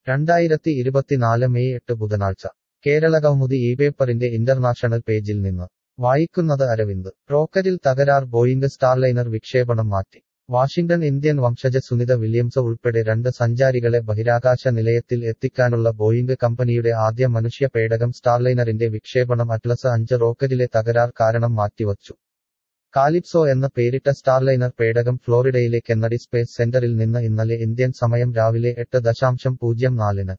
രണ്ടായിരത്തി ഇരുപത്തിനാല് മെയ് എട്ട് ബുധനാഴ്ച കേരളകൗമുദി ഈ പേപ്പറിന്റെ ഇന്റർനാഷണൽ പേജിൽ നിന്ന് വായിക്കുന്നത് അരവിന്ദ് റോക്കറ്റിൽ തകരാർ ബോയിംഗ് സ്റ്റാർലൈനർ വിക്ഷേപണം മാറ്റി വാഷിംഗ്ടൺ ഇന്ത്യൻ വംശജ സുനിത വില്യംസ് ഉൾപ്പെടെ രണ്ട് സഞ്ചാരികളെ ബഹിരാകാശ നിലയത്തിൽ എത്തിക്കാനുള്ള ബോയിംഗ് കമ്പനിയുടെ ആദ്യ മനുഷ്യ പേടകം സ്റ്റാർലൈനറിന്റെ വിക്ഷേപണം അറ്റ്ലസ് അഞ്ച് റോക്കറ്റിലെ തകരാർ കാരണം മാറ്റിവച്ചു കാലിപ്സോ എന്ന പേരിട്ട സ്റ്റാർലൈനർ പേടകം ഫ്ലോറിഡയിലെ കെന്നഡി സ്പേസ് സെന്ററിൽ നിന്ന് ഇന്നലെ ഇന്ത്യൻ സമയം രാവിലെ എട്ട് ദശാംശം പൂജ്യം നാലിന്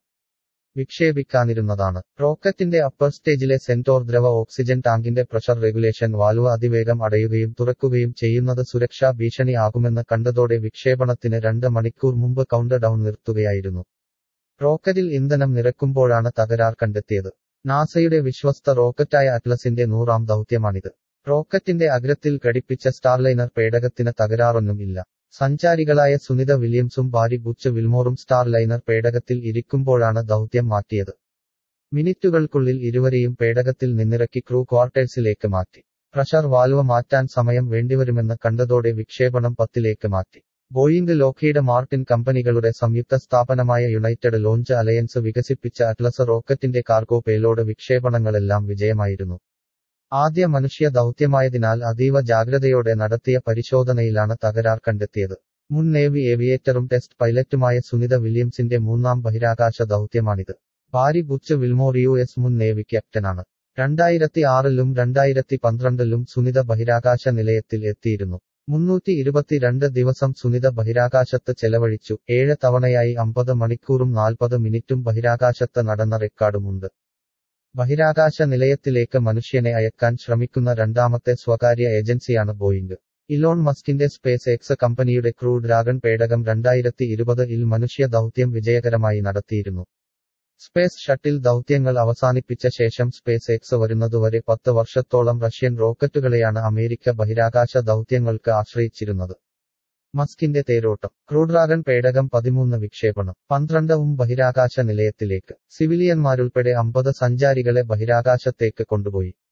വിക്ഷേപിക്കാനിരുന്നതാണ് റോക്കറ്റിന്റെ അപ്പർ സ്റ്റേജിലെ സെന്റോർ ദ്രവ ഓക്സിജൻ ടാങ്കിന്റെ പ്രഷർ റെഗുലേഷൻ വാൽവ് അതിവേഗം അടയുകയും തുറക്കുകയും ചെയ്യുന്നത് സുരക്ഷാ ഭീഷണി ആകുമെന്ന് കണ്ടതോടെ വിക്ഷേപണത്തിന് രണ്ട് മണിക്കൂർ മുമ്പ് കൗണ്ട് ഡൌൺ നിർത്തുകയായിരുന്നു റോക്കറ്റിൽ ഇന്ധനം നിറക്കുമ്പോഴാണ് തകരാർ കണ്ടെത്തിയത് നാസയുടെ വിശ്വസ്ത റോക്കറ്റായ അറ്റ്ലസിന്റെ നൂറാം ദൗത്യമാണിത് റോക്കറ്റിന്റെ അഗ്രത്തിൽ ഘടിപ്പിച്ച സ്റ്റാർലൈനർ പേടകത്തിന് തകരാറൊന്നും ഇല്ല സഞ്ചാരികളായ സുനിത വില്യംസും ഭാര്യ ബുച്ച് വിൽമോറും സ്റ്റാർ ലൈനർ പേടകത്തിൽ ഇരിക്കുമ്പോഴാണ് ദൗത്യം മാറ്റിയത് മിനിറ്റുകൾക്കുള്ളിൽ ഇരുവരെയും പേടകത്തിൽ നിന്നിറക്കി ക്രൂ ക്വാർട്ടേഴ്സിലേക്ക് മാറ്റി പ്രഷർ വാൽവ് മാറ്റാൻ സമയം വേണ്ടിവരുമെന്ന് കണ്ടതോടെ വിക്ഷേപണം പത്തിലേക്ക് മാറ്റി ബോയിംഗ് ലോക്കീഡ് മാർട്ടിൻ കമ്പനികളുടെ സംയുക്ത സ്ഥാപനമായ യുണൈറ്റഡ് ലോഞ്ച് അലയൻസ് വികസിപ്പിച്ച അറ്റ്ലസ് റോക്കറ്റിന്റെ കാർഗോ പേലോഡ് വിക്ഷേപണങ്ങളെല്ലാം വിജയമായിരുന്നു ആദ്യ മനുഷ്യ ദൗത്യമായതിനാൽ അതീവ ജാഗ്രതയോടെ നടത്തിയ പരിശോധനയിലാണ് തകരാർ കണ്ടെത്തിയത് മുൻ നേവി ഏവിയേറ്ററും ടെസ്റ്റ് പൈലറ്റുമായ സുനിത വില്യംസിന്റെ മൂന്നാം ബഹിരാകാശ ദൗത്യമാണിത് ഭാരി ബുച്ച് വിൽമോർ യു എസ് മുൻ നേവി ക്യാപ്റ്റനാണ് രണ്ടായിരത്തി ആറിലും രണ്ടായിരത്തി പന്ത്രണ്ടിലും സുനിത ബഹിരാകാശ നിലയത്തിൽ എത്തിയിരുന്നു മുന്നൂറ്റി ഇരുപത്തിരണ്ട് ദിവസം സുനിത ബഹിരാകാശത്ത് ചെലവഴിച്ചു ഏഴ് തവണയായി അമ്പത് മണിക്കൂറും നാൽപ്പത് മിനിറ്റും ബഹിരാകാശത്ത് നടന്ന റെക്കോർഡുമുണ്ട് ബഹിരാകാശ നിലയത്തിലേക്ക് മനുഷ്യനെ അയക്കാൻ ശ്രമിക്കുന്ന രണ്ടാമത്തെ സ്വകാര്യ ഏജൻസിയാണ് ബോയിംഗ് ഇലോൺ മസ്കിന്റെ സ്പേസ് എക്സ് കമ്പനിയുടെ ക്രൂ ഡ്രാഗൺ പേടകം രണ്ടായിരത്തി ഇരുപത് ഇൽ മനുഷ്യ ദൗത്യം വിജയകരമായി നടത്തിയിരുന്നു സ്പേസ് ഷട്ടിൽ ദൗത്യങ്ങൾ അവസാനിപ്പിച്ച ശേഷം സ്പേസ് എക്സ് വരുന്നതുവരെ പത്ത് വർഷത്തോളം റഷ്യൻ റോക്കറ്റുകളെയാണ് അമേരിക്ക ബഹിരാകാശ ദൗത്യങ്ങൾക്ക് ആശ്രയിച്ചിരുന്നത് മസ്കിന്റെ തേരോട്ടം ക്രൂഡ്രാഗൺ പേടകം പതിമൂന്ന് വിക്ഷേപണം പന്ത്രണ്ടവും ബഹിരാകാശ നിലയത്തിലേക്ക് സിവിലിയന്മാരുൾപ്പെടെ അമ്പത് സഞ്ചാരികളെ ബഹിരാകാശത്തേക്ക് കൊണ്ടുപോയി